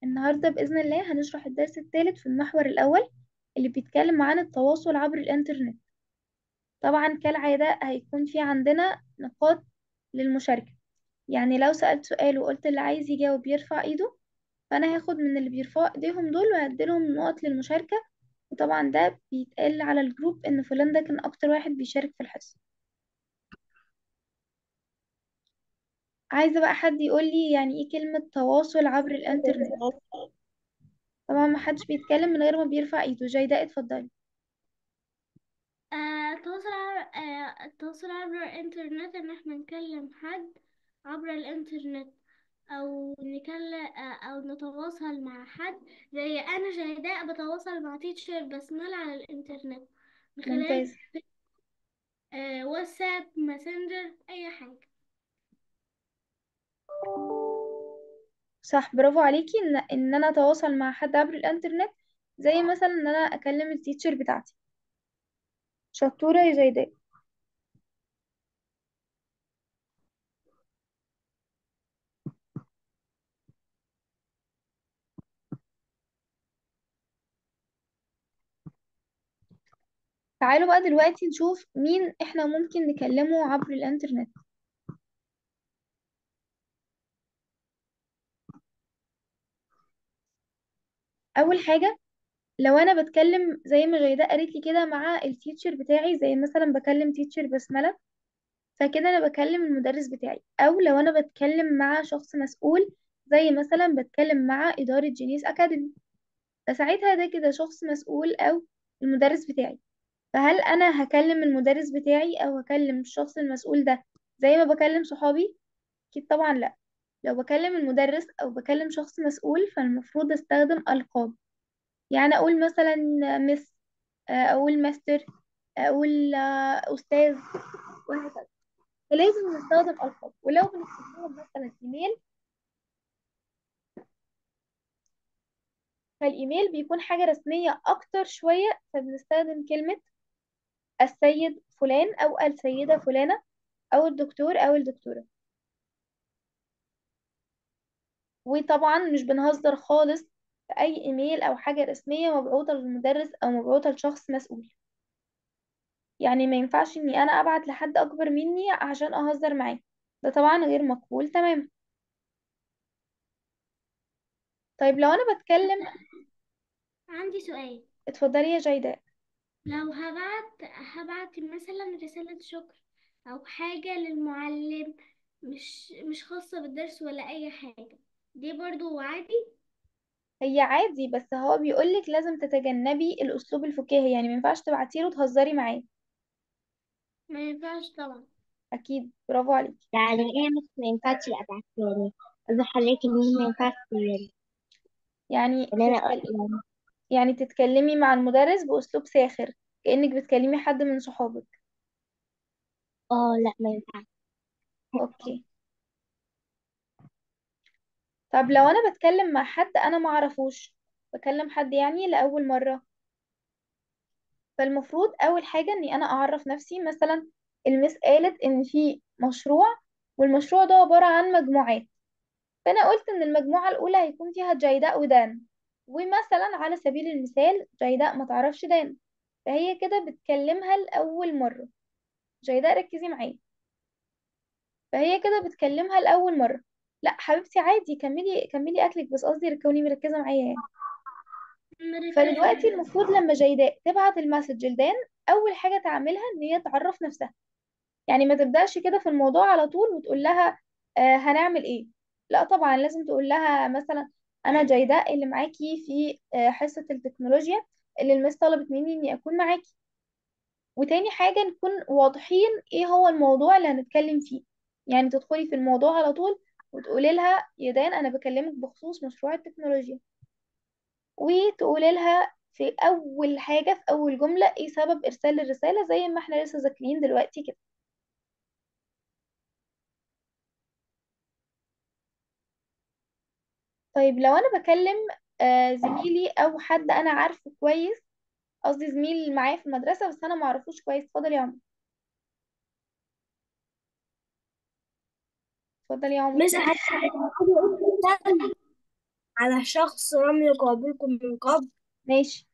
النهاردة بإذن الله هنشرح الدرس الثالث في المحور الأول اللي بيتكلم عن التواصل عبر الإنترنت طبعا كالعادة هيكون في عندنا نقاط للمشاركة يعني لو سألت سؤال وقلت اللي عايز يجاوب يرفع ايده فأنا هاخد من اللي بيرفعوا ايديهم دول وهديلهم نقط للمشاركة وطبعا ده بيتقال على الجروب إن فلان ده كان أكتر واحد بيشارك في الحصة عايزة بقى حد يقول لي يعني ايه كلمة تواصل عبر الإنترنت طبعا ما حدش بيتكلم من غير ما بيرفع ايده جيدة اتفضلي آه، التواصل عبر آه، التواصل عبر الإنترنت إن احنا نكلم حد عبر الإنترنت أو نكلم أو نتواصل مع حد زي أنا جيداء بتواصل مع تيتشر بسملة على الإنترنت من خلال ممتاز آه، واتساب ماسنجر أي حاجة صح برافو عليكي ان ان انا اتواصل مع حد عبر الانترنت زي مثلا ان انا اكلم التيتشر بتاعتي شطورة يا جيداء تعالوا بقى دلوقتي نشوف مين احنا ممكن نكلمه عبر الانترنت اول حاجة لو انا بتكلم زي ما جيداء قالت لي كده مع التيتشر بتاعي زي مثلا بكلم تيتشر بسملة فكده انا بكلم المدرس بتاعي او لو انا بتكلم مع شخص مسؤول زي مثلا بتكلم مع إدارة جينيس أكاديمي فساعتها ده كده شخص مسؤول أو المدرس بتاعي فهل انا هكلم المدرس بتاعي او هكلم الشخص المسؤول ده زي ما بكلم صحابي اكيد طبعا لا لو بكلم المدرس او بكلم شخص مسؤول فالمفروض استخدم القاب يعني اقول مثلا مس اقول ماستر اقول آه، استاذ وهكذا فلازم نستخدم القاب ولو بنكتب لهم مثلا ايميل فالايميل بيكون حاجة رسمية اكتر شوية فبنستخدم كلمة السيد فلان او السيدة فلانة او الدكتور او الدكتورة وطبعا مش بنهزر خالص في اي ايميل او حاجة رسمية مبعوثة للمدرس او مبعوثة لشخص مسؤول يعني ما ينفعش اني انا ابعت لحد اكبر مني عشان اهزر معاه ده طبعا غير مقبول تمام طيب لو انا بتكلم عندي سؤال اتفضلي يا جيداء لو هبعت هبعت مثلا رسالة شكر أو حاجة للمعلم مش مش خاصة بالدرس ولا أي حاجة دي برضو عادي هي عادي بس هو بيقولك لازم تتجنبي الاسلوب الفكاهي يعني ما ينفعش تبعتيله وتهزري معاه ما ينفعش طبعا اكيد برافو عليكي يعني ايه مش ما ينفعش ابعت يعني قصدي حضرتك ان ما ينفعش يعني يعني ان انا تتكلم يعني يعني تتكلمي مع المدرس باسلوب ساخر كأنك بتكلمي حد من صحابك اه لا ما ينفعش اوكي طب لو انا بتكلم مع حد انا ما اعرفوش بكلم حد يعني لاول مره فالمفروض اول حاجه اني انا اعرف نفسي مثلا المس قالت ان في مشروع والمشروع ده عباره عن مجموعات فانا قلت ان المجموعه الاولى هيكون فيها جيداء ودان ومثلا على سبيل المثال جيداء ما تعرفش دان فهي كده بتكلمها لاول مره جيداء ركزي معايا فهي كده بتكلمها لاول مره لا حبيبتي عادي كملي كملي اكلك بس قصدي كوني مركزه معايا يعني مركزة فدلوقتي المفروض لما جيداء تبعت المسج لدان اول حاجه تعملها ان هي تعرف نفسها يعني ما تبداش كده في الموضوع على طول وتقول لها آه هنعمل ايه لا طبعا لازم تقول لها مثلا انا جيداء اللي معاكي في آه حصه التكنولوجيا اللي المس طلبت مني اني اكون معاكي وتاني حاجه نكون واضحين ايه هو الموضوع اللي هنتكلم فيه يعني تدخلي في الموضوع على طول وتقولي لها يا دان انا بكلمك بخصوص مشروع التكنولوجيا وتقولي لها في اول حاجه في اول جمله ايه سبب ارسال الرساله زي ما احنا لسه ذاكرين دلوقتي كده طيب لو انا بكلم آه زميلي او حد انا عارفه كويس قصدي زميل معايا في المدرسه بس انا ما اعرفوش كويس اتفضل يا عمر اتفضل يا عمر مش عارفة على شخص لم يقابلكم من قبل ماشي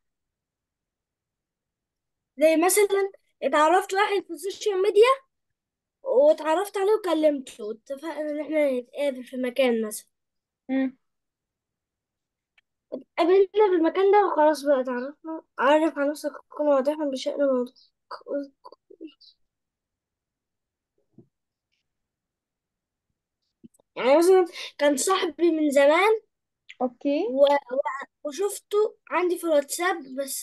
زي مثلا اتعرفت واحد في السوشيال ميديا واتعرفت عليه وكلمته واتفقنا ان احنا نتقابل في مكان مثلا مم. قابلنا في المكان ده وخلاص بقى اتعرفنا عرف على نفسك تكون واضحا بشأن موضوع يعني مثلا كان صاحبي من زمان اوكي و... و... وشفته عندي في الواتساب بس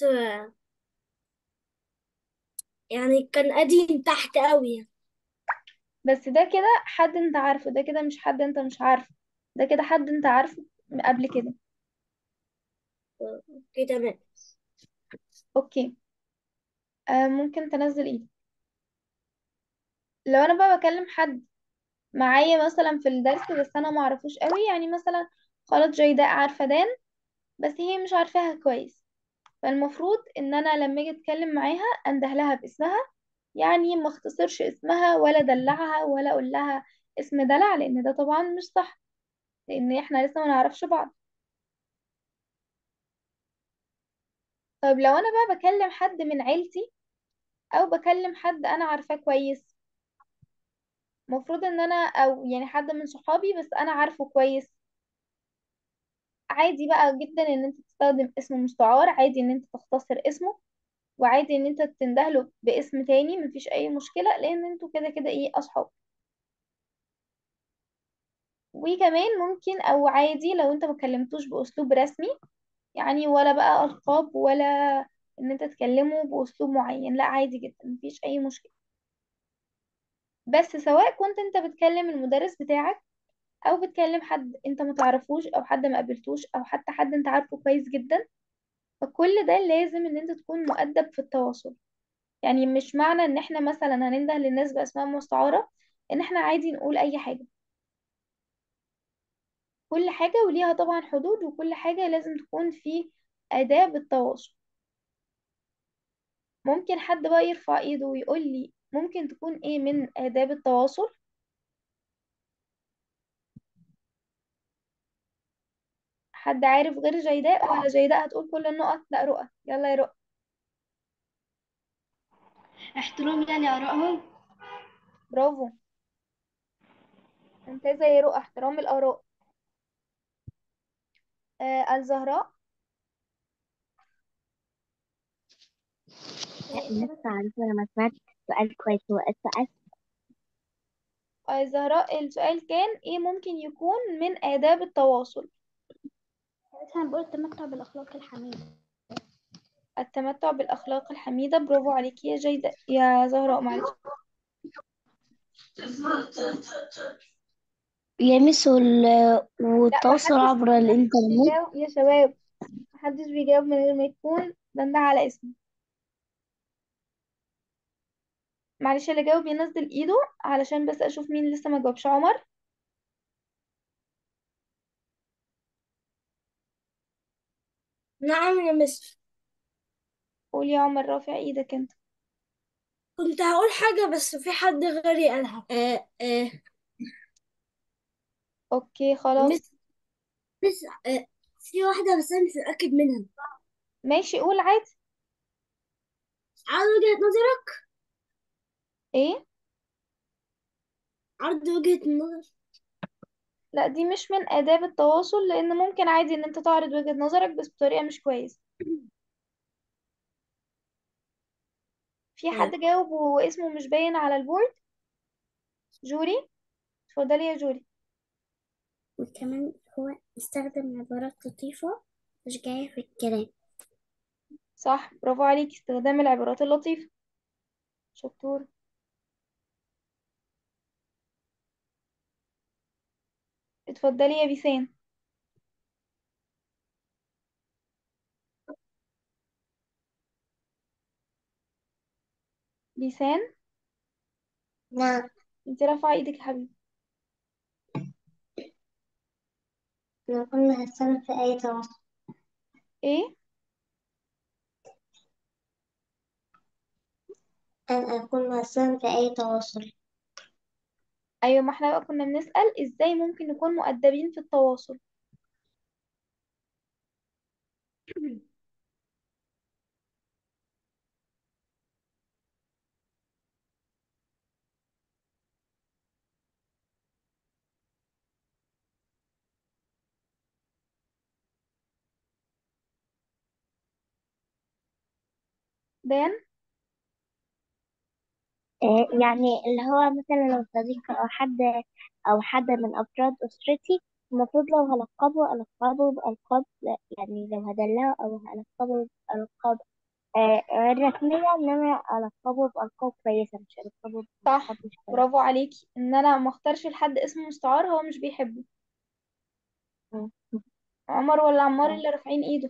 يعني كان قديم تحت قوي يعني. بس ده كده حد انت عارفه ده كده مش حد انت مش عارفه ده كده حد انت عارفه من قبل كده اوكي تمام اوكي آه ممكن تنزل ايدك لو انا بقى بكلم حد معايا مثلا في الدرس بس انا ما اعرفوش قوي يعني مثلا خلاص جيداء عارفه دان بس هي مش عارفاها كويس فالمفروض ان انا لما اجي اتكلم معاها انده لها باسمها يعني ما اختصرش اسمها ولا دلعها ولا اقول لها اسم دلع لان ده طبعا مش صح لان احنا لسه ما نعرفش بعض طيب لو انا بقى بكلم حد من عيلتي او بكلم حد انا عارفاه كويس المفروض ان انا او يعني حد من صحابي بس انا عارفه كويس عادي بقى جدا ان انت تستخدم اسم مستعار عادي ان انت تختصر اسمه وعادي ان انت تندهله باسم تاني مفيش اي مشكلة لان انتوا كده كده ايه اصحاب وكمان ممكن او عادي لو انت مكلمتوش باسلوب رسمي يعني ولا بقى القاب ولا ان انت تكلمه باسلوب معين لا عادي جدا مفيش اي مشكلة بس سواء كنت انت بتكلم المدرس بتاعك او بتكلم حد انت متعرفوش او حد ما قابلتوش او حتى حد انت عارفه كويس جدا فكل ده لازم ان انت تكون مؤدب في التواصل يعني مش معنى ان احنا مثلا هننده للناس باسماء مستعارة ان احنا عادي نقول اي حاجة كل حاجة وليها طبعا حدود وكل حاجة لازم تكون في آداب التواصل ممكن حد بقى يرفع ايده ويقول لي ممكن تكون ايه من آداب التواصل حد عارف غير جيداء ولا جيداء هتقول كل النقط لا رؤى يلا يا رؤى احترام يعني آرائهم برافو ممتازة يا رؤى احترام الآراء آه الزهراء لا لسه عارفة أنا ما سمعت السؤال كويس هو السؤال آه الزهراء السؤال كان ايه ممكن يكون من آداب التواصل أنا بقول التمتع بالأخلاق الحميدة التمتع بالأخلاق الحميدة برافو عليكي يا جيداء يا زهراء معلش يمس لا والتواصل محدش عبر محدش الإنترنت بيجاوب يا شباب محدش بيجاوب من غير ما يكون بنده على اسمه معلش اللي جاوب ينزل ايده علشان بس اشوف مين لسه ما جاوبش عمر نعم يا مس قول يا عمر رافع ايدك انت كنت هقول حاجة بس في حد غيري قالها آه آه اوكي خلاص مس مس آه في واحدة بس أنا مش متأكد منها ماشي قول عادي عرض وجهة نظرك ايه عرض وجهة النظر لا دي مش من آداب التواصل لأن ممكن عادي إن أنت تعرض وجهة نظرك بس بطريقة مش كويسة في حد طيب جاوب واسمه مش باين على البورد جوري اتفضلي يا جوري وكمان هو استخدم عبارات لطيفة مش جاية في الكلام صح برافو عليكي استخدام العبارات اللطيفة شطور اتفضلي يا بيسان بيسان نعم انت رافعة ايدك يا حبيبي أنا كنا هستنى في أي تواصل ايه أن أكون مهتم في أي تواصل ايوه ما احنا بقى كنا بنسأل ازاي ممكن نكون مؤدبين في التواصل دان آه، يعني اللي هو مثلا لو صديق أو حد أو حد من أفراد أسرتي المفروض لو هلقبه ألقبه بألقاب يعني لو هدلعه أو هلقبه بألقاب آه، غير رسمية إنما ألقبه بألقاب كويسة مش ألقبه بألقاب صح مش كويسة برافو عليكي ان انا ما اختارش لحد اسم مستعار هو مش بيحبه م. عمر ولا عمار اه اللي رافعين ايده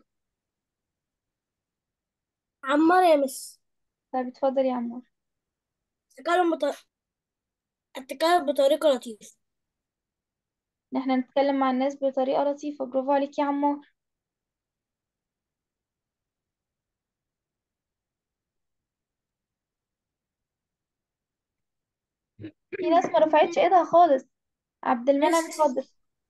عمار يا مس طيب اتفضل يا عمار اتكلم بط... اتكلم بطريقة لطيفة ان احنا نتكلم مع الناس بطريقة لطيفة برافو عليكي يا عمار في ناس ما رفعتش ايدها خالص عبد المنعم مس اتفضل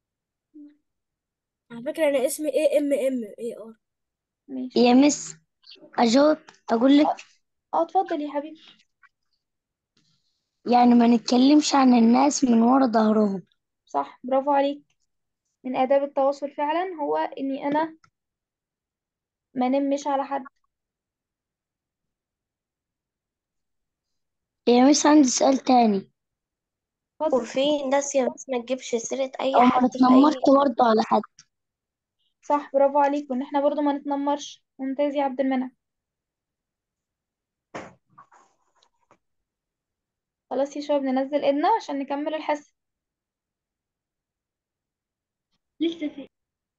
على فكرة أنا اسمي ايه ام ام اي ار ماشي يا مس أجاوب أقول لك اه اه اتفضل يا حبيبي يعني ما نتكلمش عن الناس من ورا ظهرهم صح برافو عليك من آداب التواصل فعلا هو اني انا ما نمش على حد يا مس عندي سؤال تاني اتفضل وفي ناس يا بس ما تجيبش سيرة أي أو ما حد في نتنمرش أي برضه على حد صح برافو عليك وان احنا برضو ما نتنمرش ممتاز يا عبد المنعم خلاص يا شباب ننزل ايدنا عشان نكمل الحصة لسه في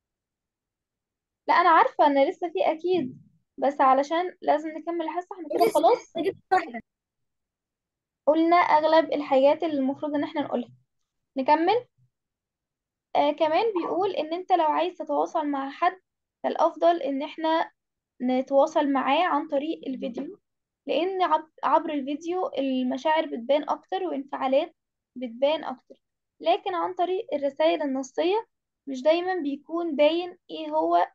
لا انا عارفة ان لسه في اكيد بس علشان لازم نكمل الحصة احنا كده لسه خلاص جبت واحدة قلنا اغلب الحاجات اللي المفروض ان احنا نقولها نكمل آه كمان بيقول ان انت لو عايز تتواصل مع حد فالافضل ان احنا نتواصل معاه عن طريق الفيديو لان عب- عبر الفيديو المشاعر بتبان اكتر وانفعالات بتبان اكتر لكن عن طريق الرسائل النصية مش دايما بيكون باين ايه هو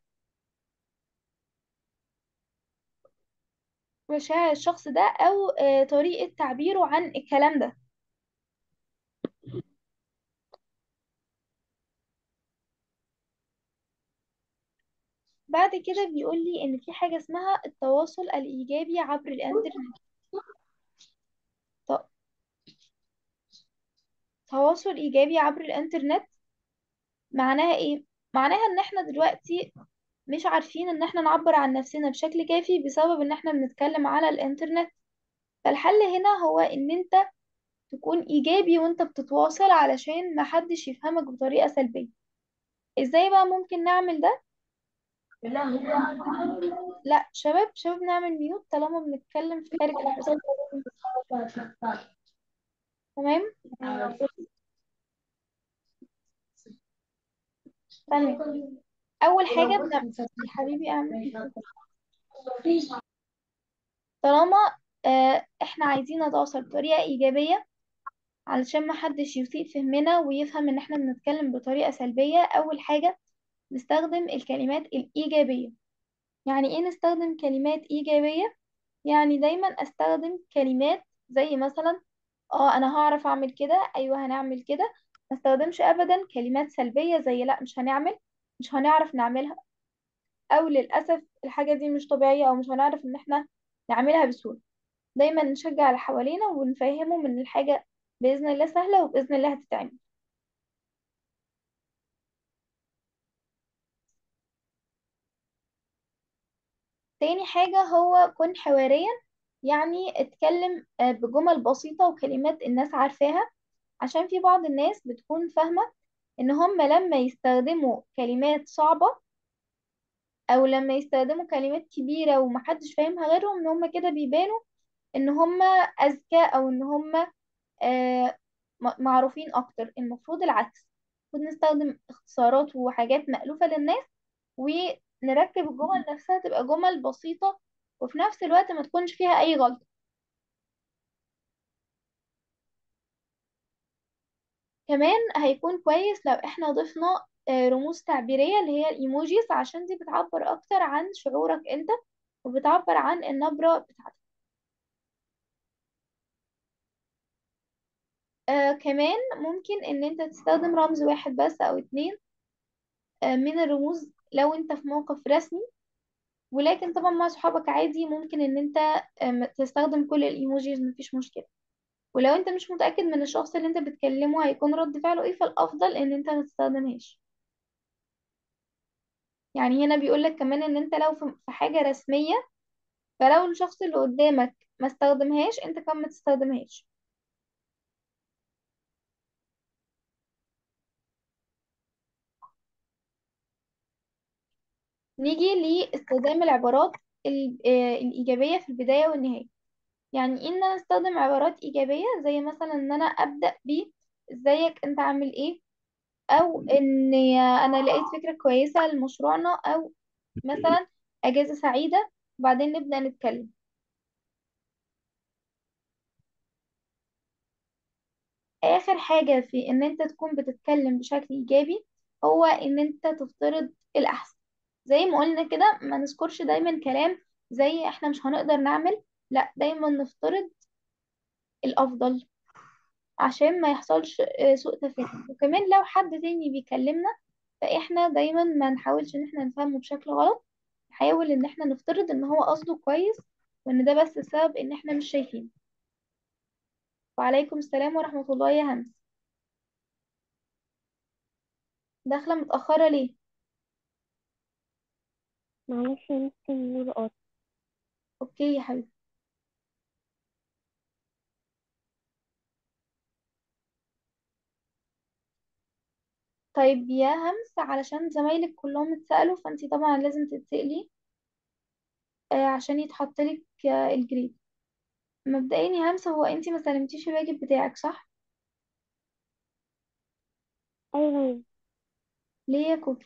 مشاعر الشخص ده او آه طريقة تعبيره عن الكلام ده بعد كده بيقول لي ان في حاجة اسمها التواصل الايجابي عبر الانترنت ط- تواصل ايجابي عبر الانترنت معناها ايه معناها ان احنا دلوقتي مش عارفين ان احنا نعبر عن نفسنا بشكل كافي بسبب ان احنا بنتكلم على الانترنت فالحل هنا هو ان انت تكون ايجابي وانت بتتواصل علشان محدش يفهمك بطريقة سلبية ازاي بقى ممكن نعمل ده لا شباب شباب نعمل ميوت طالما بنتكلم في خارج الحصة تمام ثانية اول حاجة بنعمل يا حبيبي اعمل طالما آه، احنا عايزين نتواصل بطريقة ايجابية علشان محدش يسيء فهمنا ويفهم ان احنا بنتكلم بطريقة سلبية اول حاجة نستخدم الكلمات الايجابية يعني ايه نستخدم كلمات ايجابية يعني دايما استخدم كلمات زي مثلا اه انا هعرف اعمل كده ايوه هنعمل كده ما استخدمش ابدا كلمات سلبية زي لا مش هنعمل مش هنعرف نعملها او للاسف الحاجة دي مش طبيعية او مش هنعرف ان احنا نعملها بسهولة دايما نشجع اللي حوالينا ونفهمهم ان الحاجة بإذن الله سهلة وبإذن الله هتتعمل تاني حاجة هو كن حواريا يعني اتكلم آه، بجمل بسيطة وكلمات الناس عارفاها عشان في بعض الناس بتكون فاهمة ان هم لما يستخدموا كلمات صعبة او لما يستخدموا كلمات كبيرة ومحدش فاهمها غيرهم ان هم كده بيبانوا ان هم اذكى او ان هم آه، م- معروفين اكتر المفروض العكس المفروض نستخدم اختصارات وحاجات مألوفة للناس ونركب الجمل نفسها تبقى جمل بسيطة وفي نفس الوقت ما تكونش فيها أي غلطة كمان هيكون كويس لو احنا ضفنا آه، رموز تعبيرية اللي هي الايموجيز عشان دي بتعبر اكتر عن شعورك انت وبتعبر عن النبرة بتاعتك آه كمان ممكن ان انت تستخدم رمز واحد بس او اتنين آه من الرموز لو انت في موقف رسمي ولكن طبعا مع صحابك عادي ممكن ان انت آه تستخدم كل الايموجيز مفيش مشكلة ولو انت مش متأكد من الشخص اللي انت بتكلمه هيكون رد فعله ايه فالافضل ان انت ما تستخدمهاش يعني هنا بيقولك كمان ان انت لو في في حاجة رسمية فلو الشخص اللي قدامك ما استخدمهاش انت كمان ما تستخدمهاش نيجي لاستخدام العبارات ال- آه، الإيجابية في البداية والنهاية يعني إيه ان انا استخدم عبارات إيجابية زي مثلا ان انا أبدأ ب ازيك انت عامل ايه او ان انا لقيت فكرة كويسة لمشروعنا او مثلا اجازة سعيدة وبعدين نبدأ نتكلم اخر حاجة في ان انت تكون بتتكلم بشكل ايجابي هو ان انت تفترض الاحسن زي ما قلنا كده ما نذكرش دايما كلام زي احنا مش هنقدر نعمل لا دايما نفترض الافضل عشان ما يحصلش آه، سوء تفاهم وكمان لو حد تاني بيكلمنا فاحنا دايما ما نحاولش ان احنا نفهمه بشكل غلط نحاول ان احنا نفترض ان هو قصده كويس وان ده بس السبب ان احنا مش شايفين وعليكم السلام ورحمة الله يا همس داخلة متأخرة ليه معلش يمكن النور قاطع اوكي يا حبيبي طيب يا همس علشان زمايلك كلهم اتسألوا فانتي طبعا لازم تتسألي آه، عشان يتحطلك آه، الجريد مبدئيا يا همس هو انتي ما سلمتيش الواجب بتاعك صح أيوة ليه يا كوكي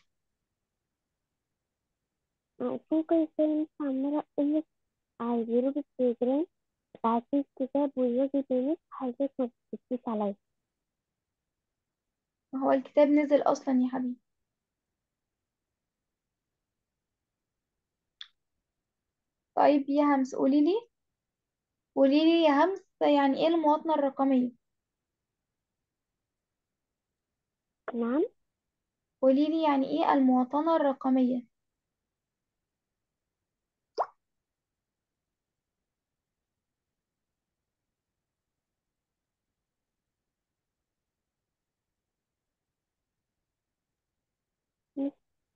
عشان كل شوية لسه عمالة أقولك على الجروب التليجرام بعتلي الكتاب والواجب يمس حضرتك ما بتكتبيش عليا ما هو الكتاب نزل اصلا يا حبيبي طيب يا همس قوليلي قوليلي يا همس يعني ايه المواطنة الرقمية نعم قوليلي يعني ايه المواطنة الرقمية مش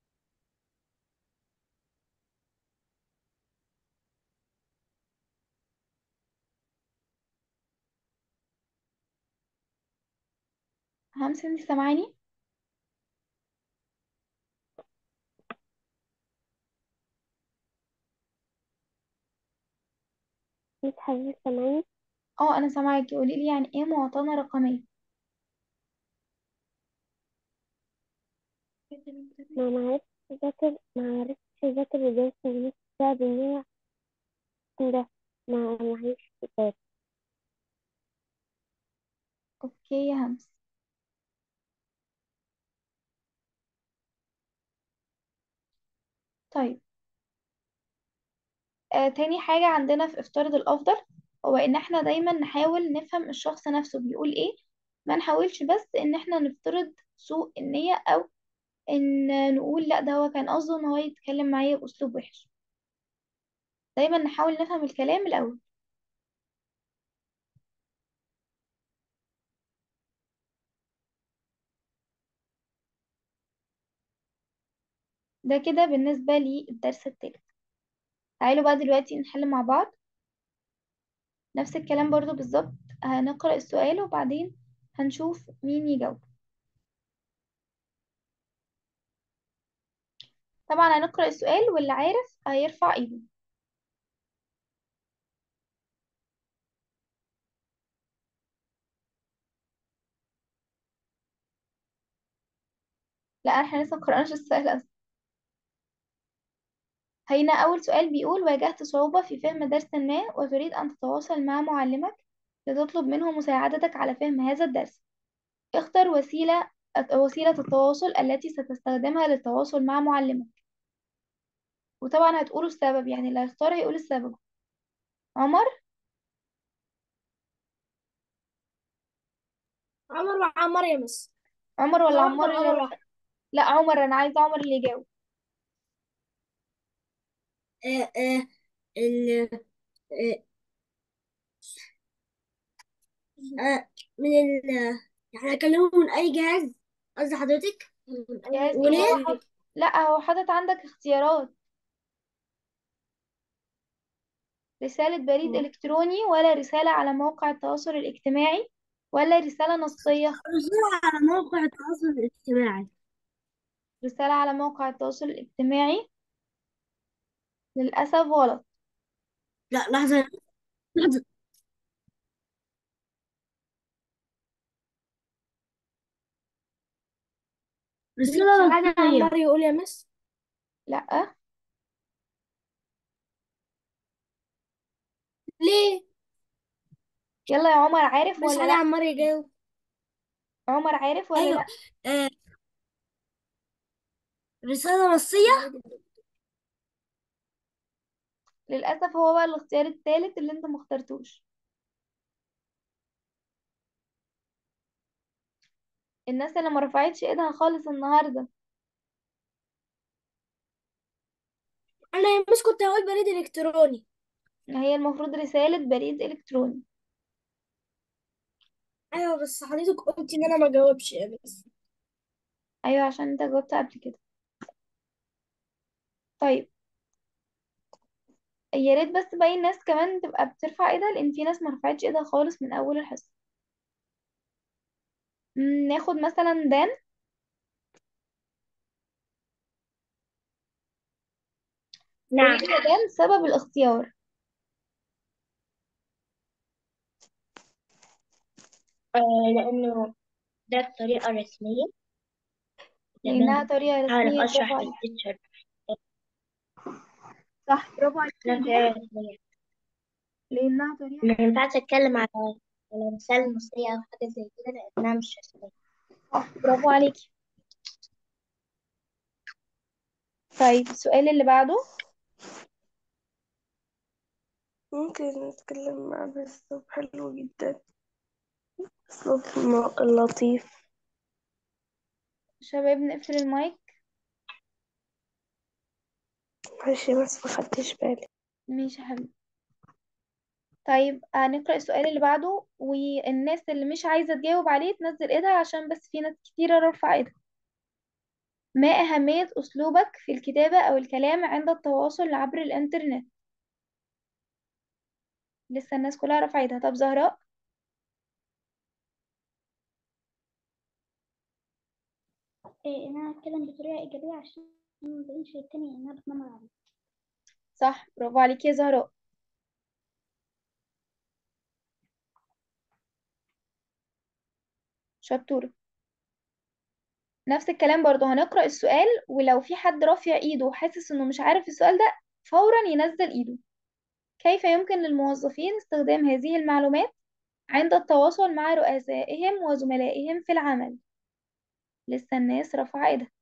همس انتي سامعاني مش حضرتك سامعاني اه انا سامعاكي قوليلي يعني ايه مواطنة رقمية ما معرفتش أذاكر معرفتش أذاكر الدرس النص بسبب إن أنا ده ما معيش كتاب اوكي يا همس طيب آه تاني حاجة عندنا في افترض الأفضل هو إن احنا دايما نحاول نفهم الشخص نفسه بيقول ايه ما نحاولش بس إن احنا نفترض سوء النية أو إن نقول لا ده هو كان قصده إن هو يتكلم معايا بأسلوب وحش دايما نحاول نفهم الكلام الأول ده كده بالنسبة للدرس التالت تعالوا بقى دلوقتي نحل مع بعض نفس الكلام برضو بالظبط هنقرأ السؤال وبعدين هنشوف مين يجاوب طبعا هنقرأ السؤال واللي عارف هيرفع ايده لا احنا لسه مقرأناش السؤال اصلا هنا أول سؤال بيقول واجهت صعوبة في فهم درس ما وتريد أن تتواصل مع معلمك لتطلب منه مساعدتك على فهم هذا الدرس اختر وسيلة وسيلة التواصل التي ستستخدمها للتواصل مع معلمك وطبعا هتقولوا السبب يعني اللي هيختار هيقول السبب عمر عمر وعمر يا مس عمر ولا أنا عمار واحدة اللي وعمر هو- واحدة لا عمر انا عايزه عمر اللي يجاوب آه آه ال آه آه من ال يعني أكلمه من أي جهاز قصدي حضرتك من جهاز أي ايه هو وليه حاطط لا هو حاطط عندك اختيارات رسالة بريد إلكتروني ولا رسالة على موقع التواصل الاجتماعي ولا رسالة نصية رسالة على موقع التواصل الاجتماعي رسالة على موقع التواصل الاجتماعي للأسف غلط لا لحظة لحظة رسالة حاجة نصية عمر يقول يا مس لا ليه يلا يا عمر عارف بس ولا حاجة لا عمار يجاوب عمر عارف ولا أيوة لا آه. رسالة نصية للأسف هو بقى الاختيار الثالث اللي انت مخترتوش الناس اللي ما رفعتش ايدها خالص النهاردة أنا يا مس كنت هقول بريد إلكتروني هي المفروض رسالة بريد إلكتروني أيوة بس حضرتك قلتي إن أنا ما جاوبش يا مس أيوة عشان انت جاوبت قبل كده طيب يا ريت بس باقي الناس كمان تبقى بترفع ايدها لأن في ناس ما رفعتش ايدها خالص من أول الحصة مم، ناخد مثلا دان نعم قولي لي دان سبب الاختيار آه لأنه ده الطريقة الرسمية لأنها طريقة هعرف رسمية أشرح برافو عليك للتيتشر صح برافو عليك يا إنها دان طريقة رسمية لأنها طريقة ما ينفعش أتكلم على على رسالة نصية أو حاجة زي كده لأنها مش رسمية صح برافو عليكي طيب السؤال اللي بعده ممكن نتكلم مع بأسلوب حلو جدا أسلوب م- لطيف شباب نقفل المايك ماشي بس ما خدتش بالي ماشي يا حبيبي طيب هنقرأ السؤال اللي بعده والناس اللي مش عايزة تجاوب عليه تنزل ايدها عشان بس في ناس كتيرة رافعة ايدها ما أهمية أسلوبك في الكتابة أو الكلام عند التواصل عبر الإنترنت لسه الناس كلها رافعة ايدها طب زهراء إيه إن أنا أتكلم بطريقة إيجابية عشان ما يبينش للتاني إن أنا بتنمر عليه صح برافو عليكي يا زهراء شطورة نفس الكلام برضو هنقرأ السؤال ولو في حد رافع ايده وحاسس انه مش عارف السؤال ده فورا ينزل ايده كيف يمكن للموظفين استخدام هذه المعلومات عند التواصل مع رؤسائهم وزملائهم في العمل لسه الناس رافعة ايدها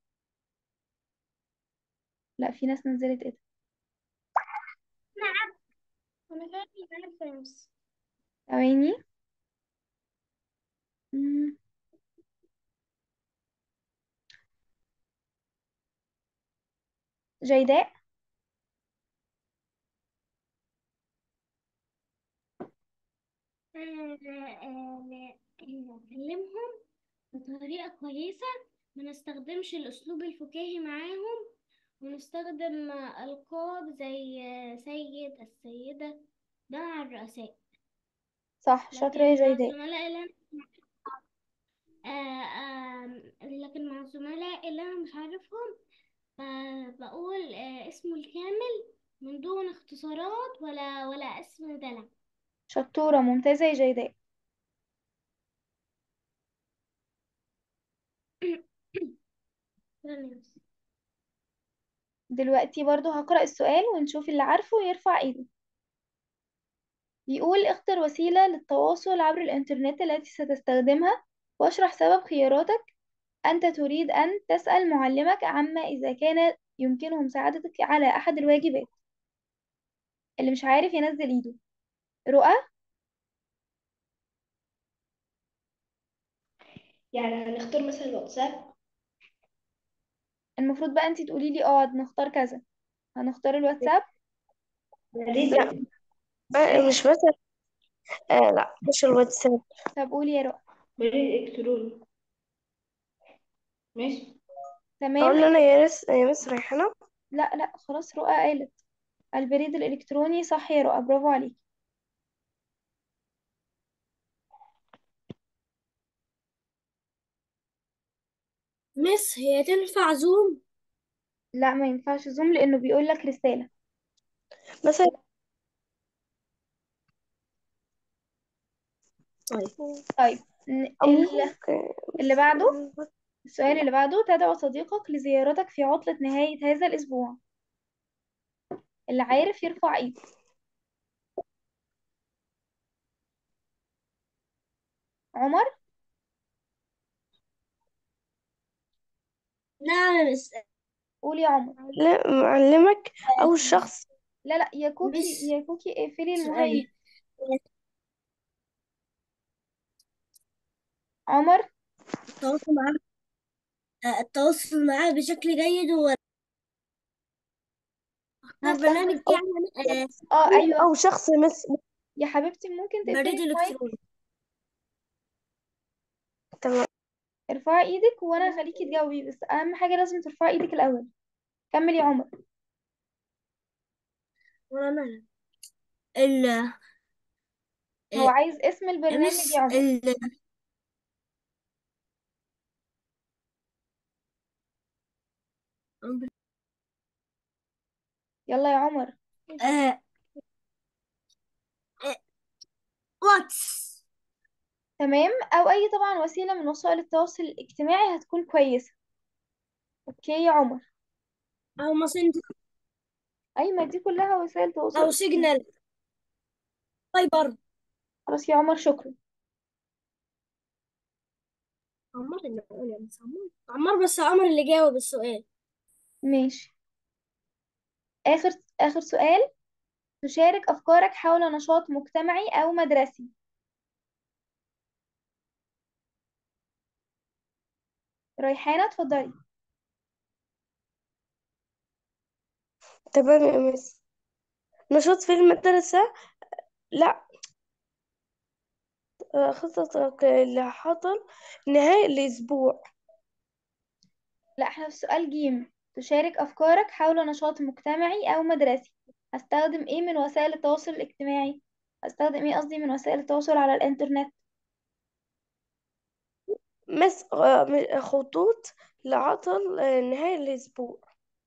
لا في ناس نزلت ايدها أنا فعلا عارفة يا مس ثواني مم. جيداء نكلمهم بطريقة كويسة ما نستخدمش الأسلوب الفكاهي معاهم ونستخدم ألقاب زي سيد السيدة ده مع الرؤساء صح شاطرة يا لكن مع جيداء الزملاء اللي أنا آه آه لكن مع الزملاء اللي أنا مش عارفهم آه بقول آه اسمه الكامل من دون اختصارات ولا ولا اسم دلع شطورة ممتازة يا جيداء شكراً يا مس. دلوقتي برضو هقرأ السؤال ونشوف اللي عارفه يرفع ايده بيقول اختر وسيلة للتواصل عبر الإنترنت التي ستستخدمها واشرح سبب خياراتك أنت تريد أن تسأل معلمك عما إذا كان يمكنه مساعدتك على أحد الواجبات اللي مش عارف ينزل إيده رؤى يعني هنختار مثلا الواتساب المفروض بقى أنت تقولي لي اه نختار كذا هنختار الواتساب بريد لا آه مش مثلا آه لا مش الواتساب طب قولي يا رؤى بريد إلكتروني ماشي تمام أقول أنا يا مس يا مس ريحانة لا لا خلاص رؤى قالت البريد الإلكتروني صح يا رؤى برافو عليك مس هي تنفع زوم لا ما ينفعش زوم لأنه بيقول لك رسالة مثلا طيب طيب ن- أو ال- ممكن اللي بعده السؤال اللي بعده تدعو صديقك لزيارتك في عطلة نهاية هذا الأسبوع اللي عارف يرفع ايده عمر نعم مس قول يا عمر لا معلمك أو الشخص لا لا يا كوكي مس يا كوكي اقفلي المهيب سؤالي عمر التواصل معاه آه، التواصل معاه بشكل جيد هو ها برنامج صح يعني آه، اه ايوه أو شخص مس يا حبيبتي ممكن تقفلي بريد المايك إلكتروني تمام ارفعي ايدك وانا هخليكي تجاوبي بس اهم حاجة لازم ترفعي ايدك الاول كملي يا عمر ولا ماله ال هو آه، عايز اسم البرنامج مس يا عمر ال يلا يا عمر آه، آه، واتس تمام او اي طبعا وسيلة من وسائل التواصل الاجتماعي هتكون كويسة اوكي يا عمر أو ماسنجر اي ما دي كلها وسائل تواصل أو اجتماعي سيجنال فايبر خلاص يا عمر شكرا عمار اللي قال يا مس عمار عمار بس عمر اللي جاوب السؤال ماشي اخر اخر سؤال تشارك افكارك حول نشاط مجتمعي او مدرسي ريحانة اتفضلي تمام يا مس نشاط في المدرسة لا آه، خطتك اللي حصل نهاية الأسبوع لا احنا في سؤال جيم تشارك افكارك حول نشاط مجتمعي او مدرسي هستخدم ايه من وسائل التواصل الاجتماعي هستخدم ايه قصدي من وسائل التواصل على الانترنت مس آه، م- خطوط لعطل آه، نهاية الأسبوع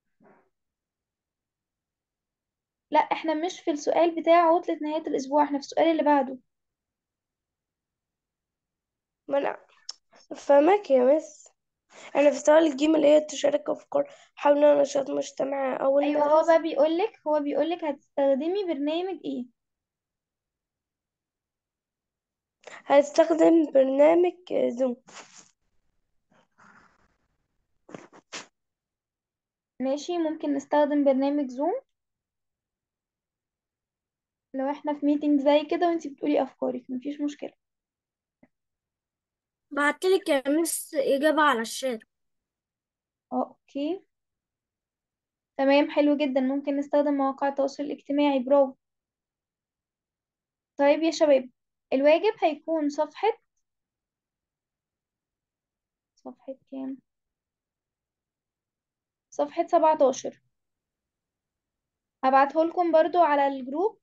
لا احنا مش في السؤال بتاع عطلة نهاية الاسبوع احنا في السؤال اللي بعده ما أنا فاهمك يا مس أنا في سؤال الجيم اللي هي تشارك أفكار حول نشاط مجتمعي أو ايوه هو المدرسة بقى بيقولك هو بيقولك هتستخدمي برنامج ايه هستخدم برنامج آه، زوم ماشي ممكن نستخدم برنامج زوم لو احنا في ميتنج زي كده وانتي بتقولي افكارك مفيش مشكلة بعتلك يا مس إجابة على الشات اه اوكي تمام حلو جدا ممكن نستخدم مواقع التواصل الاجتماعي برافو طيب يا شباب الواجب هيكون صفحة صفحة كام صفحة 17 هبعته لكم برضو على الجروب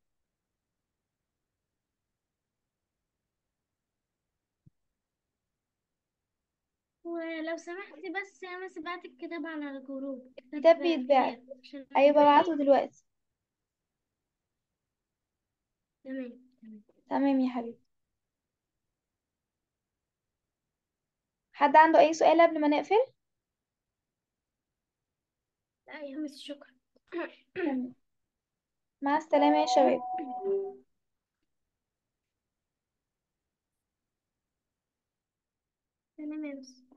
ولو سمحتي بس يا مس بعت الكتاب على الجروب الكتاب كتاب بيتباع PDF عشان ايوه ببعته نلاقيه دلوقتي تمام تمام تمام يا حبيبي حد عنده اي سؤال قبل ما نقفل لا يا مس شكرا تمام مع السلامة يا شباب تمام يا مس